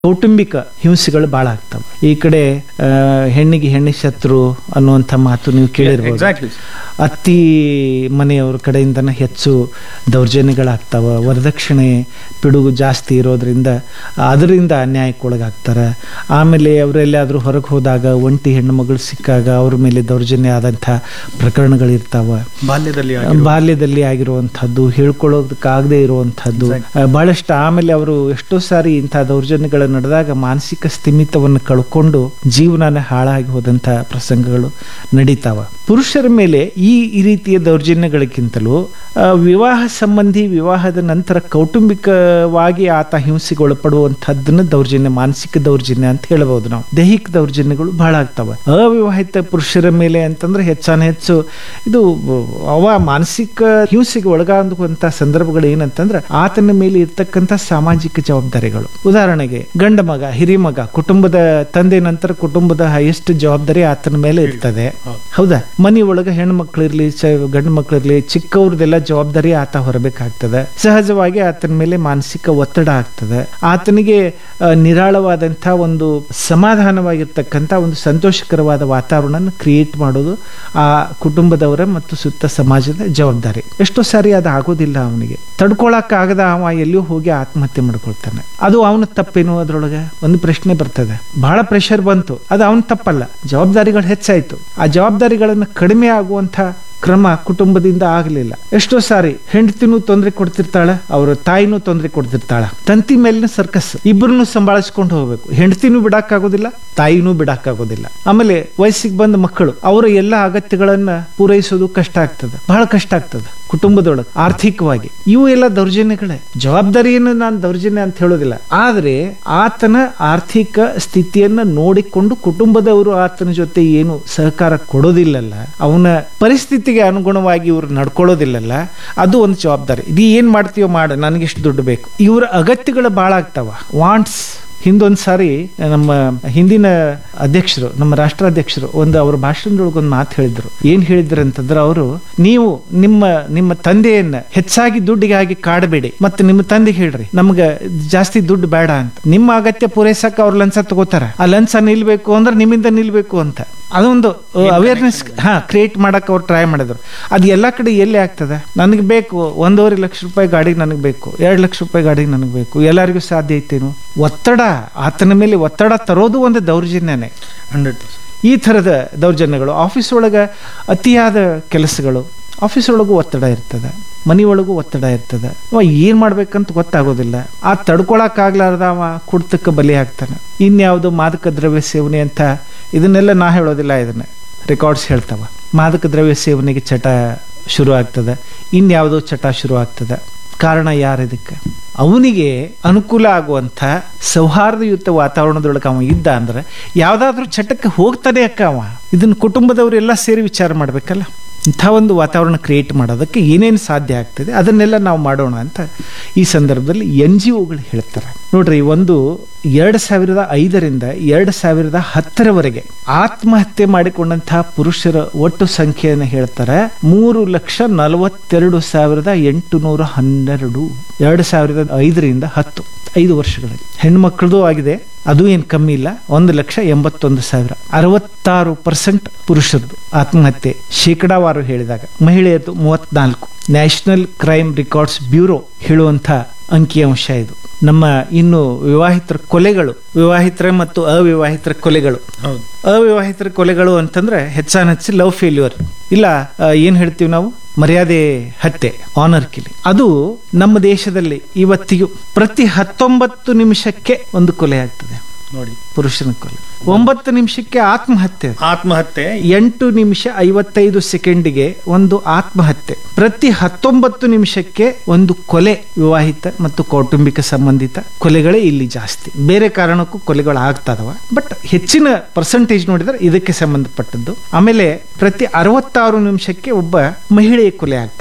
ಕೌಟುಂಬಿಕ ಹಿಂಸೆಗಳು ಬಹಳ ಆಗ್ತವೆ ಈ ಕಡೆ ಆ, ಹೆಣ್ಣಿಗೆ ಹೆಣ್ಣಿ ಶತ್ರು ಅನ್ನುವಂಥ ಮಾತು ನೀವು ಕೇಳಿರ್ಬೋದು ಎಕ್ಸಾಕ್ಟ್ಲಿ ಅತ್ತಿ ಮನೆಯವ್ರ ಕಡೆಯಿಂದನೇ ಹೆಚ್ಚು ದೌರ್ಜನ್ಯಗಳಾಗ್ತಾವ ವರದಕ್ಷಿಣೆ ಪಿಡುಗು ಜಾಸ್ತಿ ಇರೋದ್ರಿಂದ ಅದರಿಂದ ಅನ್ಯಾಯಕ್ಕೆ ಒಳಗಾಗ್ತಾರೆ ಆಮೇಲೆ ಅವರೆಲ್ಲಾದರೂ ಹೊರಗೆ ಹೋದಾಗ ಒಂಟಿ ಹೆಣ್ಣು ಮಗಳು ಸಿಕ್ಕಾಗ ಅವ್ರ ಮೇಲೆ ದೌರ್ಜನ್ಯ ಆದಂಥ ಪ್ರಕರಣಗಳಿರ್ತಾವ ಬಾಲ್ಯದಲ್ಲಿ ಆಗಿರುವ- ಬಾಲ್ಯದಲ್ಲಿ ಆಗಿರುವಂಥದ್ದು ಹೇಳ್ಕೊಳ್ಳೋದಕ್ಕಾಗದೇ ಇರುವಂಥದ್ದು ಆ, ಬಹಳಷ್ಟು ಆಮೇಲೆ ಅವರು ಎಷ್ಟೋ ಸಾರಿ ಇಂಥ ದೌರ್ಜನ್ಯಗಳು ನಡೆದಾಗ ಮಾನಸಿಕ ಸ್ಥಿಮಿತವನ್ನು ಕಳ್ಕೊಂಡು ಜೀವನನೇ ಹಾಳಾಗಿ ಹೋದಂಥ ಪ್ರಸಂಗಗಳು ನಡೀತಾವ ಪುರುಷರ ಮೇಲೆ ಈ ಈ ರೀತಿಯ ದೌರ್ಜನ್ಯಗಳಿಗಿಂತಲೂ ಆ, ವಿವಾಹ ಸಂಬಂಧಿ ವಿವಾಹದ ನಂತರ ಕೌಟುಂಬಿಕವಾಗಿ ಆತ ಹಿಂಸೆಗೆ ಒಳಪಡುವಂಥದ್ದನ್ನ ದೌರ್ಜನ್ಯ ಮಾನಸಿಕ ದೌರ್ಜನ್ಯ ಅಂತ ಹೇಳ್ಬೋದು ನಾವು ದೈಹಿಕ ದೌರ್ಜನ್ಯಗಳು ಬಹಳ ಆಗ್ತವೆ ಅವಿವಾಹಿತ ಪುರುಷರ ಮೇಲೆ ಅಂತಂದ್ರೆ ಹೆಚ್ಚಾನ ಹೆಚ್ಚು ಇದು ಅವ ಮಾನಸಿಕ ಹಿಂಸೆಗೆ ಒಳಗಾಗುವಂತ ಸಂದರ್ಭಗಳು ಏನಂತಂದ್ರೆ ಆತನ ಮೇಲೆ ಇರ್ತಕ್ಕಂಥ ಸಾಮಾಜಿಕ ಜವಾಬ್ದಾರಿಗಳು ಉದಾಹರಣೆಗೆ ಗಂಡ ಮಗ ಹಿರಿ ಮಗ ಕುಟುಂಬದ ತಂದೆ ನಂತರ ಕುಟುಂಬದ ಹೈಯೆಸ್ಟ್ ಜವಾಬ್ದಾರಿ ಆತನ ಮೇಲೆ ಇರ್ತದೆ ಹೌದಾ ಮನಿ ಒಳಗೆ ಹೆಣ್ಣು ಮಕ್ಳಿರ್ಲಿ ಚ- ಗಂಡು ಮಕ್ಳಿರ್ಲಿ ಚಿಕ್ಕವ್ರದೆಲ್ಲ ಜವಾಬ್ದಾರಿ ಆತ ಹೊರಬೇಕಾಗ್ತದೆ ಸಹಜವಾಗಿ ಆತನ ಮೇಲೆ ಮಾನಸಿಕ ಒತ್ತಡ ಆಗ್ತದೆ ಆತನಿಗೆ ಆ, ನಿರಾಳವಾದಂಥ ಒಂದು ಸಮಾಧಾನವಾಗಿರ್ತಕ್ಕಂಥ ಒಂದು ಸಂತೋಷಕರವಾದ ವಾತಾವರಣ ಕ್ರಿಯೇಟ್ ಮಾಡೋದು ಆ ಕುಟುಂಬದವರ ಮತ್ತು ಸುತ್ತ ಸಮಾಜದ ಜವಾಬ್ದಾರಿ ಎಷ್ಟೋ ಸಾರಿ ಅದು ಆಗೋದಿಲ್ಲ ಅವನಿಗೆ ತಡ್ಕೊಳಕ್ಕಾಗದ ಅವ ಎಲ್ಲಿಯೂ ಹೋಗಿ ಆತ್ಮಹತ್ಯೆ ಮಾಡ್ಕೊಳ್ತಾನೆ ಅದು ಅವನ ತಪ್ಪೇನು ಅದ್ರೊಳಗೆ ಒಂದು ಪ್ರಶ್ನೆ ಬರ್ತದೆ ಬಹಳ ಪ್ರೆಷರ್ ಬಂತು ಅದು ಅವನ ತಪ್ಪಲ್ಲ ಜವಾಬ್ದಾರಿಗಳು ಹೆಚ್ಚಾಯ್ತು ಆ ಜವಾಬ್ದಾರಿಗಳನ್ನು ಕಡಿಮೆ ಆಗುವಂಥ ಕ್ರಮ ಕುಟುಂಬದಿಂದ ಆಗಲಿಲ್ಲ ಎಷ್ಟೋ ಸಾರಿ ಹೆಂಡತಿನೂ ತೊಂದರೆ ಕೊಡ್ತಿರ್ತಾಳ ಅವ್ರ ತಾಯಿನೂ ತೊಂದರೆ ಕೊಡ್ತಿರ್ತಾಳ ತಂತಿ ಮೇಲಿನ ಸರ್ಕಸ್ ಇಬ್ಬರನ್ನು ಸಂಭಾಳಿಸ್ಕೊಂಡು ಹೋಗ್ಬೇಕು ಹೆಂಡತಿನೂ ಬಿಡಕ್ಕಾಗೋದಿಲ್ಲ ತಾಯಿನೂ ಬಿಡಕ್ಕಾಗೋದಿಲ್ಲ ಆಮೇಲೆ ವಯಸ್ಸಿಗೆ ಬಂದ ಮಕ್ಕಳು ಅವರ ಎಲ್ಲ ಅಗತ್ಯಗಳನ್ನ ಪೂರೈಸೋದು ಕಷ್ಟ ಆಗ್ತದೆ ಬಹಳ ಕಷ್ಟ ಆಗ್ತದೆ ಕುಟುಂಬದೊಳಗೆ ಆರ್ಥಿಕವಾಗಿ ಇವು ಎಲ್ಲ ದೌರ್ಜನ್ಯಗಳೇ ಜವಾಬ್ದಾರಿಯನ್ನು ನಾನು ದೌರ್ಜನ್ಯ ಅಂತ ಹೇಳೋದಿಲ್ಲ ಆದ್ರೆ ಆತನ ಆರ್ಥಿಕ ಸ್ಥಿತಿಯನ್ನ ನೋಡಿಕೊಂಡು ಕುಟುಂಬದವರು ಆತನ ಜೊತೆ ಏನು ಸಹಕಾರ ಕೊಡೋದಿಲ್ಲಲ್ಲ ಅವನ ಪರಿಸ್ಥಿತಿಗೆ ಅನುಗುಣವಾಗಿ ಇವ್ರು ನಡ್ಕೊಳ್ಳೋದಿಲ್ಲಲ್ಲ ಅದು ಒಂದು ಜವಾಬ್ದಾರಿ ಇದು ಏನ್ ಮಾಡ್ತೀವೋ ಮಾಡ ನನಗಿಷ್ಟು ದುಡ್ಡು ಬೇಕು ಇವರ ಅಗತ್ಯಗಳು ಬಹಳ ಆಗ್ತಾವ ವಾಂಟ್ಸ್ ಹಿಂದೊಂದು ಸಾರಿ ನಮ್ಮ ಹಿಂದಿನ ಅಧ್ಯಕ್ಷರು ನಮ್ಮ ರಾಷ್ಟ್ರಾಧ್ಯಕ್ಷರು ಒಂದು ಅವ್ರ ಭಾಷಣದೊಳಗೆ ಒಂದು ಮಾತು ಹೇಳಿದ್ರು ಏನ್ ಹೇಳಿದ್ರು ಅಂತಂದ್ರೆ ಅವರು ನೀವು ನಿಮ್ಮ ನಿಮ್ಮ ತಂದೆಯನ್ನ ಹೆಚ್ಚಾಗಿ ದುಡ್ಡಿಗಾಗಿ ಕಾಡಬೇಡಿ ಮತ್ತೆ ನಿಮ್ಮ ತಂದೆಗೆ ಹೇಳ್ರಿ ನಮ್ಗೆ ಜಾಸ್ತಿ ದುಡ್ಡು ಬೇಡ ಅಂತ ನಿಮ್ಮ ಅಗತ್ಯ ಪೂರೈಸಕ್ಕ ಅವ್ರ ಲಂಚ ತಗೋತಾರ ಆ ಲಂಚ ನಿಲ್ಬೇಕು ಅಂದ್ರೆ ನಿಮ್ಮಿಂದ ನಿಲ್ಬೇಕು ಅಂತ ಅದೊಂದು ಅವೇರ್ನೆಸ್ ಹಾ ಕ್ರಿಯೇಟ್ ಮಾಡಕ್ ಅವ್ರು ಟ್ರೈ ಮಾಡಿದ್ರು ಅದು ಎಲ್ಲ ಕಡೆ ಎಲ್ಲಿ ಆಗ್ತದೆ ನನಗೆ ಬೇಕು ಒಂದೂವರೆ ಲಕ್ಷ ರೂಪಾಯಿ ಗಾಡಿಗೆ ನನಗೆ ಬೇಕು ಎರಡು ಲಕ್ಷ ರೂಪಾಯಿ ಗಾಡಿಗೆ ನನಗೆ ಬೇಕು ಎಲ್ಲರಿಗೂ ಸಾಧ್ಯ ಐತೇನು ಒತ್ತಡ ಆತನ ಮೇಲೆ ಒತ್ತಡ ತರೋದು ಒಂದು ದೌರ್ಜನ್ಯನೇ ಹಂಡ್ರೆಡ್ ಪರ್ಸೆಂಟ್ ಈ ಥರದ ದೌರ್ಜನ್ಯಗಳು ಆಫೀಸ್ ಒಳಗೆ ಅತಿಯಾದ ಕೆಲಸಗಳು ಆಫೀಸ್ ಒಳಗೂ ಒತ್ತಡ ಇರ್ತದೆ ಮನಿ ಒಳಗೂ ಒತ್ತಡ ಇರ್ತದೆ ಅವ ಏನ್ ಮಾಡ್ಬೇಕಂತ ಗೊತ್ತಾಗೋದಿಲ್ಲ ಆ ತಡ್ಕೊಳಕ್ಕಾಗ್ಲಾರ್ದ ಅವ ಕುಡ್ತಕ್ಕೆ ಬಲಿ ಆಗ್ತಾನೆ ಇನ್ಯಾವುದು ಮಾದಕ ದ್ರವ್ಯ ಸೇವನೆ ಅಂತ ಇದನ್ನೆಲ್ಲ ನಾ ಹೇಳೋದಿಲ್ಲ ಇದನ್ನ ರೆಕಾರ್ಡ್ಸ್ ಹೇಳ್ತಾವ ಮಾದಕ ದ್ರವ್ಯ ಸೇವನೆಗೆ ಚಟ ಶುರು ಆಗ್ತದೆ ಇನ್ಯಾವುದೋ ಚಟ ಶುರು ಆಗ್ತದೆ ಕಾರಣ ಯಾರಿದಕ್ಕೆ ಅವನಿಗೆ ಅನುಕೂಲ ಆಗುವಂಥ ಸೌಹಾರ್ದಯುತ ವಾತಾವರಣದೊಳಗೆ ಅವ ಇದ್ದ ಅಂದ್ರೆ ಯಾವುದಾದ್ರೂ ಚಟಕ್ಕೆ ಹೋಗ್ತಾನೆ ಅಕ್ಕ ಅವ ಇದನ್ನ ಕುಟುಂಬದವರೆಲ್ಲ ಸೇರಿ ವಿಚಾರ ಮಾಡ್ಬೇಕಲ್ಲ ಇಂಥ ಒಂದು ವಾತಾವರಣ ಕ್ರಿಯೇಟ್ ಮಾಡೋದಕ್ಕೆ ಏನೇನು ಸಾಧ್ಯ ಆಗ್ತದೆ ಅದನ್ನೆಲ್ಲ ನಾವು ಮಾಡೋಣ ಅಂತ ಈ ಸಂದರ್ಭದಲ್ಲಿ ಎನ್ ಜಿ ಒಗಳು ಹೇಳ್ತಾರೆ ನೋಡ್ರಿ ಒಂದು ಎರಡು ಸಾವಿರದ ಐದರಿಂದ ಎರಡು ಸಾವಿರದ ಹತ್ತರವರೆಗೆ ಆತ್ಮಹತ್ಯೆ ಮಾಡಿಕೊಂಡಂತಹ ಪುರುಷರ ಒಟ್ಟು ಸಂಖ್ಯೆಯನ್ನು ಹೇಳ್ತಾರೆ ಮೂರು ಲಕ್ಷ ನಲವತ್ತೆರಡು ಸಾವಿರದ ಎಂಟುನೂರ ಹನ್ನೆರಡು ಎರಡು ಸಾವಿರದ ಐದರಿಂದ ಹತ್ತು ಐದು ವರ್ಷಗಳಲ್ಲಿ ಹೆಣ್ಮಕ್ಳದು ಆಗಿದೆ ಅದು ಏನು ಕಮ್ಮಿ ಇಲ್ಲ ಒಂದು ಲಕ್ಷ ಎಂಬತ್ತೊಂದು ಸಾವಿರ ಅರವತ್ತಾರು ಪರ್ಸೆಂಟ್ ಪುರುಷರದು ಆತ್ಮಹತ್ಯೆ ಶೇಕಡಾವಾರು ಹೇಳಿದಾಗ ಮಹಿಳೆಯದು ಮೂವತ್ನಾಲ್ಕು ನ್ಯಾಷನಲ್ ಕ್ರೈಮ್ ರೆಕಾರ್ಡ್ಸ್ ಬ್ಯೂರೋ ಹೇಳುವಂಥ ಅಂಕಿಅಂಶ ಇದು ನಮ್ಮ ಇನ್ನು ವಿವಾಹಿತರ ಕೊಲೆಗಳು ವಿವಾಹಿತರ ಮತ್ತು ಅವಿವಾಹಿತರ ಕೊಲೆಗಳು ಹೌದು ಅವಿವಾಹಿತರ ಕೊಲೆಗಳು ಅಂತಂದ್ರೆ ಹೆಚ್ಚಾನ ಹೆಚ್ಚು ಲವ್ ಫೇಲ್ಯೂರ್ ಇಲ್ಲ ಆ, ಏನ್ ಹೇಳ್ತೀವಿ ನಾವು ಮರ್ಯಾದೆ ಹತ್ಯೆ ಆನರ್ ಕಿಲಿ ಅದು ನಮ್ಮ ದೇಶದಲ್ಲಿ ಇವತ್ತಿಗೂ ಪ್ರತಿ ಹತ್ತೊಂಬತ್ತು ನಿಮಿಷಕ್ಕೆ ಒಂದು ಕೊಲೆ ಆಗ್ತದೆ ನೋಡಿ ಪುರುಷನ ಕೊಲೆ ಒಂಬತ್ತು ನಿಮಿಷಕ್ಕೆ ಆತ್ಮಹತ್ಯೆ ಆತ್ಮಹತ್ಯೆ ಎಂಟು ನಿಮಿಷ ಐವತ್ತೈದು ಸೆಕೆಂಡಿಗೆ ಒಂದು ಆತ್ಮಹತ್ಯೆ ಪ್ರತಿ ಹತ್ತೊಂಬತ್ತು ನಿಮಿಷಕ್ಕೆ ಒಂದು ಕೊಲೆ ವಿವಾಹಿತ ಮತ್ತು ಕೌಟುಂಬಿಕ ಸಂಬಂಧಿತ ಕೊಲೆಗಳೇ ಇಲ್ಲಿ ಜಾಸ್ತಿ ಬೇರೆ ಕಾರಣಕ್ಕೂ ಕೊಲೆಗಳು ಆಗ್ತದವ ಬಟ್ ಹೆಚ್ಚಿನ ಪರ್ಸೆಂಟೇಜ್ ನೋಡಿದ್ರೆ ಇದಕ್ಕೆ ಸಂಬಂಧಪಟ್ಟದ್ದು ಆಮೇಲೆ ಪ್ರತಿ ಅರವತ್ತಾರು ನಿಮಿಷಕ್ಕೆ ಒಬ್ಬ ಮಹಿಳೆಯ ಕೊಲೆ ಆಗ್ತಾ ಇದೆ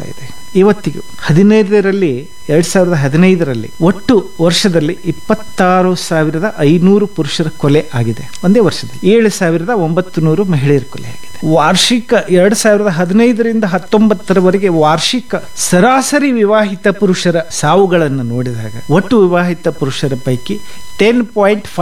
ಇವತ್ತಿಗೂ ಹದಿನೈದರಲ್ಲಿ ಎರಡ್ ಸಾವಿರದ ಹದಿನೈದರಲ್ಲಿ ಒಟ್ಟು ವರ್ಷದಲ್ಲಿ ಇಪ್ಪತ್ತಾರು ಸಾವಿರದ ಐನೂರು ಪುರುಷರ ಕೊಲೆ ಆಗಿದೆ ಒಂದೇ ವರ್ಷದಲ್ಲಿ ಏಳು ಸಾವಿರದ ಒಂಬತ್ತು ನೂರು ಮಹಿಳೆಯರ ಕೊಲೆ ಆಗಿದೆ ವಾರ್ಷಿಕ ಎರಡ್ ಸಾವಿರದ ಹದಿನೈದರಿಂದ ಹತ್ತೊಂಬತ್ತರವರೆಗೆ ವಾರ್ಷಿಕ ಸರಾಸರಿ ವಿವಾಹಿತ ಪುರುಷರ ಸಾವುಗಳನ್ನು ನೋಡಿದಾಗ ಒಟ್ಟು ವಿವಾಹಿತ ಪುರುಷರ ಪೈಕಿ ಟೆನ್ ಪಾಯಿಂಟ್